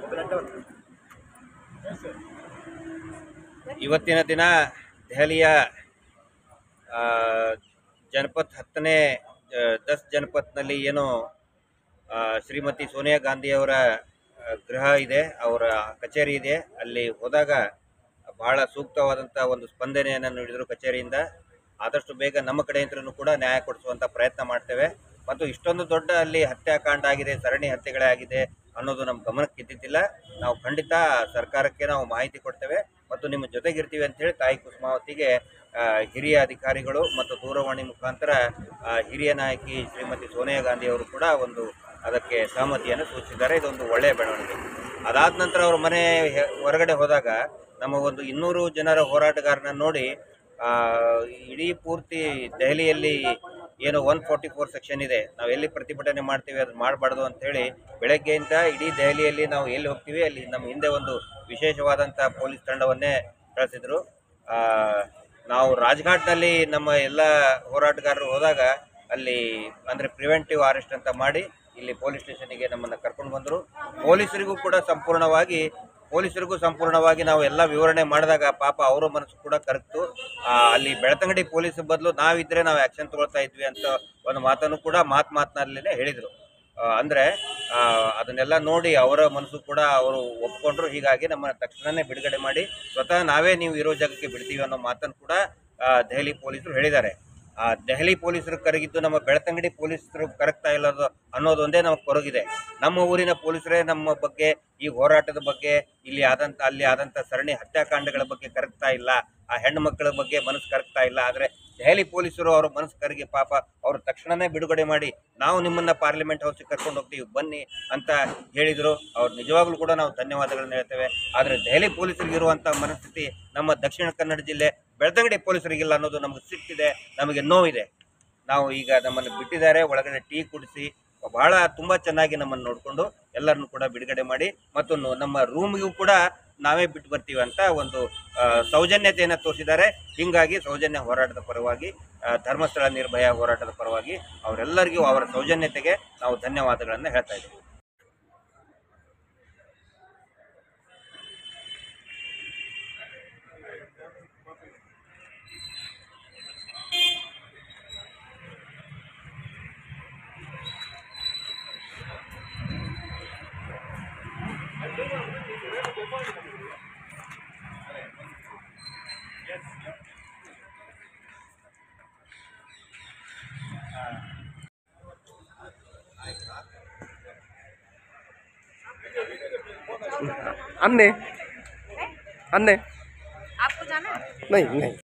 ಇವತ್ತಿನ ದಿನ ದೆಹಲಿಯ ಆ, ಜನಪಥ್ ಹತ್ತನೇ ಆ, ದಸ್ ಜನಪಥ್ನಲ್ಲಿ ಏನು ಆ, ಶ್ರೀಮತಿ ಸೋನಿಯಾ ಗಾಂಧಿಯವರ ಆ, ಗೃಹ ಇದೆ ಅವರ ಕಚೇರಿ ಇದೆ ಅಲ್ಲಿ ಹೋದಾಗ ಬಹಳ ಸೂಕ್ತವಾದಂಥ ಒಂದು ಸ್ಪಂದನೆಯನ್ನು ನೀಡಿದರು ಕಚೇರಿಯಿಂದ ಆದಷ್ಟು ಬೇಗ ನಮ್ಮ ಕಡೆಯಿಂದಲೂ ಕೂಡ ನ್ಯಾಯ ಕೊಡಿಸುವಂಥ ಪ್ರಯತ್ನ ಮಾಡ್ತೇವೆ ಮತ್ತು ಇಷ್ಟೊಂದು ದೊಡ್ಡ ಅಲ್ಲಿ ಹತ್ಯಾಕಾಂಡ ಆಗಿದೆ ಸರಣಿ ಹತ್ಯೆಗಳೇ ಆಗಿದೆ ಅನ್ನೋದು ನಮ್ಮ ಗಮನಕ್ಕೆ ಇದ್ದಿದ್ದಿಲ್ಲ ನಾವು ಖಂಡಿತ ಸರ್ಕಾರಕ್ಕೆ ನಾವು ಮಾಹಿತಿ ಕೊಡ್ತೇವೆ ಮತ್ತು ನಿಮ್ಮ ಜೊತೆಗಿರ್ತೀವಿ ಅಂತ ಹೇಳಿ ತಾಯಿ ಕುಸುಮಾವತಿಗೆ ಆ, ಹಿರಿಯ ಅಧಿಕಾರಿಗಳು ಮತ್ತು ದೂರವಾಣಿ ಮುಖಾಂತರ ಆ, ಹಿರಿಯ ನಾಯಕಿ ಶ್ರೀಮತಿ ಸೋನಿಯಾ ಗಾಂಧಿ ಅವರು ಕೂಡ ಒಂದು ಅದಕ್ಕೆ ಸಹಮತಿಯನ್ನು ಸೂಚಿಸಿದ್ದಾರೆ ಇದೊಂದು ಒಳ್ಳೆಯ ಬೆಳವಣಿಗೆ ಅದಾದ ನಂತರ ಅವ್ರ ಮನೆ ಹೆ- ಹೊರಗಡೆ ಹೋದಾಗ ನಮ್ಮ ಒಂದು ಇನ್ನೂರು ಜನರ ಹೋರಾಟಗಾರನ ನೋಡಿ ಆ, ಇಡೀ ಪೂರ್ತಿ ದೆಹಲಿಯಲ್ಲಿ ಏನು ಒನ್ ಫೋರ್ಟಿ ಫೋರ್ ಸೆಕ್ಷನ್ ಇದೆ ನಾವು ಎಲ್ಲಿ ಪ್ರತಿಭಟನೆ ಮಾಡ್ತೀವಿ ಅದು ಮಾಡಬಾರ್ದು ಅಂತ ಹೇಳಿ ಬೆಳಗ್ಗೆಯಿಂದ ಇಡೀ ದೆಹಲಿಯಲ್ಲಿ ನಾವು ಎಲ್ಲಿ ಹೋಗ್ತೀವಿ ಅಲ್ಲಿ ನಮ್ಮ ಹಿಂದೆ ಒಂದು ವಿಶೇಷವಾದಂಥ ಪೊಲೀಸ್ ತಂಡವನ್ನೇ ಕಳಿಸಿದ್ರು ಆ, ನಾವು ರಾಜ್ಘಾಟ್ನಲ್ಲಿ ನಮ್ಮ ಎಲ್ಲ ಹೋರಾಟಗಾರರು ಹೋದಾಗ ಅಲ್ಲಿ ಅಂದರೆ ಪ್ರಿವೆಂಟಿವ್ ಅರೆಸ್ಟ್ ಅಂತ ಮಾಡಿ ಇಲ್ಲಿ ಪೊಲೀಸ್ ಸ್ಟೇಷನ್ಗೆ ನಮ್ಮನ್ನು ಕರ್ಕೊಂಡು ಬಂದರು ಪೊಲೀಸರಿಗೂ ಕೂಡ ಸಂಪೂರ್ಣವಾಗಿ ಪೊಲೀಸರಿಗೂ ಸಂಪೂರ್ಣವಾಗಿ ನಾವು ಎಲ್ಲ ವಿವರಣೆ ಮಾಡಿದಾಗ ಪಾಪ ಅವರ ಮನಸ್ಸು ಕೂಡ ಕರಗ್ತು ಆ, ಅಲ್ಲಿ ಬೆಳ್ತಂಗಡಿ ಪೊಲೀಸ್ ಬದಲು ನಾವಿದ್ರೆ ನಾವು ಆ್ಯಕ್ಷನ್ ತಗೊಳ್ತಾ ಇದ್ವಿ ಅಂತ ಒಂದು ಮಾತನ್ನು ಕೂಡ ಮಾತು ಮಾತನಾಡಲೇ ಹೇಳಿದರು ಅಂದರೆ ಅದನ್ನೆಲ್ಲ ನೋಡಿ ಅವರ ಮನಸ್ಸು ಕೂಡ ಅವರು ಒಪ್ಕೊಂಡ್ರು ಹೀಗಾಗಿ ನಮ್ಮ ತಕ್ಷಣನೇ ಬಿಡುಗಡೆ ಮಾಡಿ ಸ್ವತಃ ನಾವೇ ನೀವು ಇರೋ ಜಾಗಕ್ಕೆ ಬಿಡ್ತೀವಿ ಅನ್ನೋ ಮಾತನ್ನು ಕೂಡ ಆ, ದೆಹಲಿ ಪೊಲೀಸರು ಹೇಳಿದ್ದಾರೆ ಆ ದೆಹಲಿ ಪೊಲೀಸರು ಕರಗಿದ್ದು ನಮ್ಮ ಬೆಳ್ತಂಗಡಿ ಪೊಲೀಸರು ಕರಗ್ತಾ ಇಲ್ಲ ಅದು- ಅನ್ನೋದೊಂದೇ ನಮಗೆ ಕೊರಗಿದೆ ನಮ್ಮ ಊರಿನ ಪೊಲೀಸರೇ ನಮ್ಮ ಬಗ್ಗೆ ಈ ಹೋರಾಟದ ಬಗ್ಗೆ ಇಲ್ಲಿ ಆದಂಥ ಅಲ್ಲಿ ಆದಂಥ ಸರಣಿ ಹತ್ಯಾಕಾಂಡಗಳ ಬಗ್ಗೆ ಕರಗ್ತಾ ಇಲ್ಲ ಆ ಹೆಣ್ಣು ಮಕ್ಕಳ ಬಗ್ಗೆ ಮನಸ್ಸು ಕರಗ್ತಾ ಇಲ್ಲ ಆದರೆ ದೆಹಲಿ ಪೊಲೀಸರು ಅವರ ಮನಸ್ಸು ಕರಗಿ ಪಾಪ ಅವರು ತಕ್ಷಣನೇ ಬಿಡುಗಡೆ ಮಾಡಿ ನಾವು ನಿಮ್ಮನ್ನ ಪಾರ್ಲಿಮೆಂಟ್ ಹೌಸಿಗೆ ಕರ್ಕೊಂಡು ಹೋಗ್ತೀವಿ ಬನ್ನಿ ಅಂತ ಹೇಳಿದರು ಅವ್ರು ನಿಜವಾಗ್ಲೂ ಕೂಡ ನಾವು ಧನ್ಯವಾದಗಳನ್ನ ಹೇಳ್ತೇವೆ ಆದರೆ ದೆಹಲಿ ಪೊಲೀಸರಿಗಿರುವಂಥ ಮನಸ್ಥಿತಿ ನಮ್ಮ ದಕ್ಷಿಣ ಕನ್ನಡ ಜಿಲ್ಲೆ ಬೆಳ್ತಂಗಡಿ ಪೊಲೀಸರಿಗಿಲ್ಲ ಅನ್ನೋದು ನಮಗೆ ಸಿಟ್ಟಿದೆ ನಮಗೆ ನೋವಿದೆ ನಾವು ಈಗ ನಮ್ಮನ್ನು ಬಿಟ್ಟಿದ್ದಾರೆ ಒಳಗಡೆ ಟೀ ಕುಡಿಸಿ ಬಹಳ ತುಂಬ ಚೆನ್ನಾಗಿ ನಮ್ಮನ್ನು ನೋಡಿಕೊಂಡು ಎಲ್ಲರನ್ನು ಕೂಡ ಬಿಡುಗಡೆ ಮಾಡಿ ಮತ್ತು ನು- ನಮ್ಮ ರೂಮ್ಗೂ ಕೂಡ ನಾವೇ ಬಿಟ್ಟು ಬರ್ತೀವಿ ಅಂತ ಒಂದು ಆ, ಸೌಜನ್ಯತೆಯನ್ನು ತೋರಿಸಿದ್ದಾರೆ ಹೀಗಾಗಿ ಸೌಜನ್ಯ ಹೋರಾಟದ ಪರವಾಗಿ ಆ, ಧರ್ಮಸ್ಥಳ ನಿರ್ಭಯ ಹೋರಾಟದ ಪರವಾಗಿ ಅವರೆಲ್ಲರಿಗೂ ಅವರ ಸೌಜನ್ಯತೆಗೆ ನಾವು ಧನ್ಯವಾದಗಳನ್ನು ಹೇಳ್ತಾ ಇದ್ದೀವಿ अन्य अन्य आपको जाना है नहीं नहीं